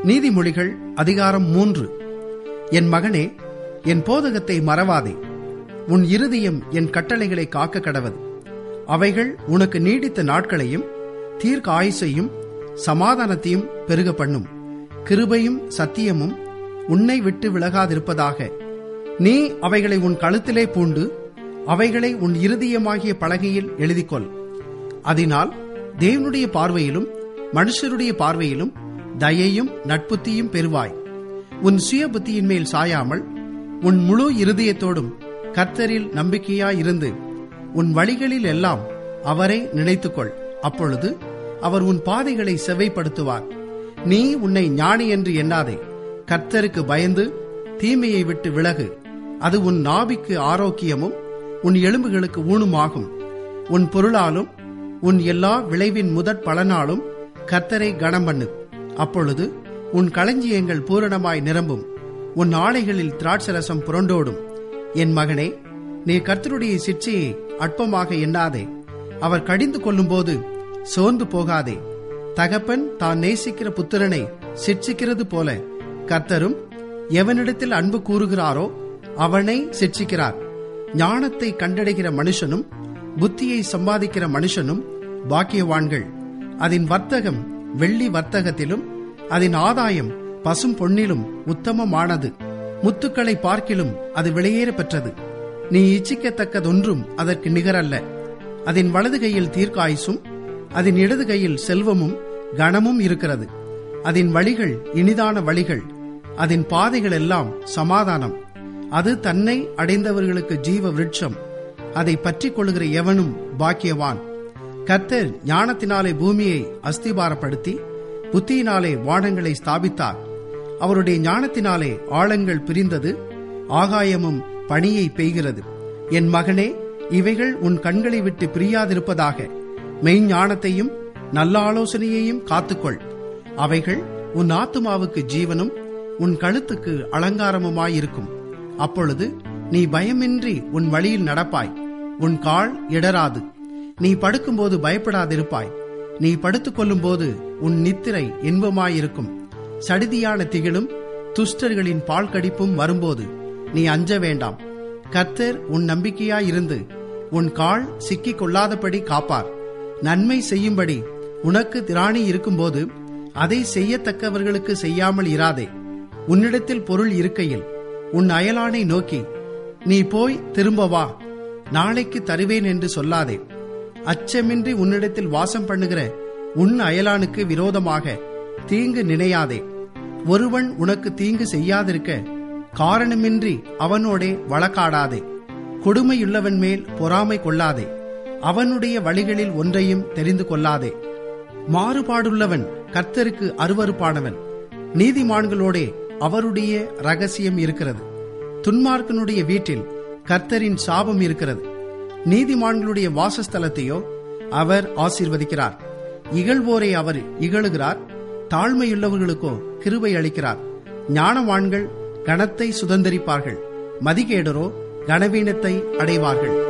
நீதிமொழிகள் அதிகாரம் மூன்று என் மகனே என் போதகத்தை மறவாதே உன் இருதயம் என் கட்டளைகளை காக்க கடவது அவைகள் உனக்கு நீடித்த நாட்களையும் தீர்க்க ஆயுசையும் சமாதானத்தையும் பெருக பண்ணும் கிருபையும் சத்தியமும் உன்னை விட்டு விலகாதிருப்பதாக நீ அவைகளை உன் கழுத்திலே பூண்டு அவைகளை உன் இருதயமாகிய பலகையில் எழுதிக்கொள் அதனால் தேவனுடைய பார்வையிலும் மனுஷருடைய பார்வையிலும் தயையும் நட்புத்தியும் பெறுவாய் உன் சுய புத்தியின் மேல் சாயாமல் உன் முழு இருதயத்தோடும் கர்த்தரில் நம்பிக்கையாயிருந்து உன் வழிகளில் எல்லாம் அவரை நினைத்துக்கொள் அப்பொழுது அவர் உன் பாதைகளை செவைப்படுத்துவார் நீ உன்னை ஞானி என்று எண்ணாதே கர்த்தருக்கு பயந்து தீமையை விட்டு விலகு அது உன் நாபிக்கு ஆரோக்கியமும் உன் எலும்புகளுக்கு ஊனுமாகும் உன் பொருளாலும் உன் எல்லா விளைவின் முதற் பலனாலும் கர்த்தரை கனம் பண்ணு அப்பொழுது உன் களஞ்சியங்கள் பூரணமாய் நிரம்பும் உன் ஆலைகளில் திராட்சரசம் புரண்டோடும் என் மகனே நீ கர்த்தருடைய சிற்சையை அற்பமாக எண்ணாதே அவர் கடிந்து கொள்ளும்போது சோர்ந்து போகாதே தகப்பன் தான் நேசிக்கிற புத்திரனை சிற்சிக்கிறது போல கர்த்தரும் எவனிடத்தில் அன்பு கூறுகிறாரோ அவனை சிற்சிக்கிறார் ஞானத்தை கண்டடைகிற மனுஷனும் புத்தியை சம்பாதிக்கிற மனுஷனும் பாக்கியவான்கள் அதன் வர்த்தகம் வெள்ளி வர்த்தகத்திலும் அதன் ஆதாயம் பசும் பொன்னிலும் உத்தமமானது முத்துக்களை பார்க்கிலும் அது வெளியேற பெற்றது நீ இச்சிக்கத்தக்கதொன்றும் அதற்கு நிகரல்ல அதன் வலது கையில் தீர்க்காயுசும் அதன் இடது கையில் செல்வமும் கனமும் இருக்கிறது அதன் வழிகள் இனிதான வழிகள் அதன் பாதைகள் எல்லாம் சமாதானம் அது தன்னை அடைந்தவர்களுக்கு ஜீவ விருட்சம் அதை பற்றி கொள்ளுகிற எவனும் பாக்கியவான் கர்த்தர் ஞானத்தினாலே பூமியை அஸ்திபாரப்படுத்தி புத்தியினாலே வானங்களை ஸ்தாபித்தார் அவருடைய ஞானத்தினாலே ஆழங்கள் பிரிந்தது ஆகாயமும் பணியை பெய்கிறது என் மகனே இவைகள் உன் கண்களை விட்டு பிரியாதிருப்பதாக மெய்ஞானத்தையும் நல்ல ஆலோசனையையும் காத்துக்கொள் அவைகள் உன் ஆத்துமாவுக்கு ஜீவனும் உன் கழுத்துக்கு அலங்காரமுமாயிருக்கும் அப்பொழுது நீ பயமின்றி உன் வழியில் நடப்பாய் உன் கால் இடராது நீ படுக்கும்போது பயப்படாதிருப்பாய் நீ படுத்துக் கொள்ளும்போது உன் நித்திரை இன்பமாயிருக்கும் சடிதியான திகிலும் துஷ்டர்களின் பால் கடிப்பும் வரும்போது நீ அஞ்ச வேண்டாம் கர்த்தர் உன் நம்பிக்கையாயிருந்து உன் கால் சிக்கிக் கொள்ளாதபடி காப்பார் நன்மை செய்யும்படி உனக்கு திராணி இருக்கும்போது அதை செய்யத்தக்கவர்களுக்கு செய்யாமல் இராதே உன்னிடத்தில் பொருள் இருக்கையில் உன் அயலானை நோக்கி நீ போய் திரும்ப வா நாளைக்கு தருவேன் என்று சொல்லாதே அச்சமின்றி உன்னிடத்தில் வாசம் பண்ணுகிற உன் அயலானுக்கு விரோதமாக தீங்கு நினையாதே ஒருவன் உனக்கு தீங்கு செய்யாதிருக்க காரணமின்றி அவனோடே வழக்காடாதே கொடுமையுள்ளவன் மேல் பொறாமை கொள்ளாதே அவனுடைய வழிகளில் ஒன்றையும் தெரிந்து கொள்ளாதே மாறுபாடுள்ளவன் கர்த்தருக்கு அருவறுப்பானவன் நீதிமான்களோடே அவருடைய ரகசியம் இருக்கிறது துன்மார்க்கனுடைய வீட்டில் கர்த்தரின் சாபம் இருக்கிறது நீதிமான்களுடைய வாசஸ்தலத்தையோ அவர் ஆசீர்வதிக்கிறார் இகழ்வோரை அவர் இகழுகிறார் தாழ்மையுள்ளவர்களுக்கோ கிருபை அளிக்கிறார் ஞானவான்கள் கணத்தை சுதந்திரிப்பார்கள் மதிகேடரோ கனவீனத்தை அடைவார்கள்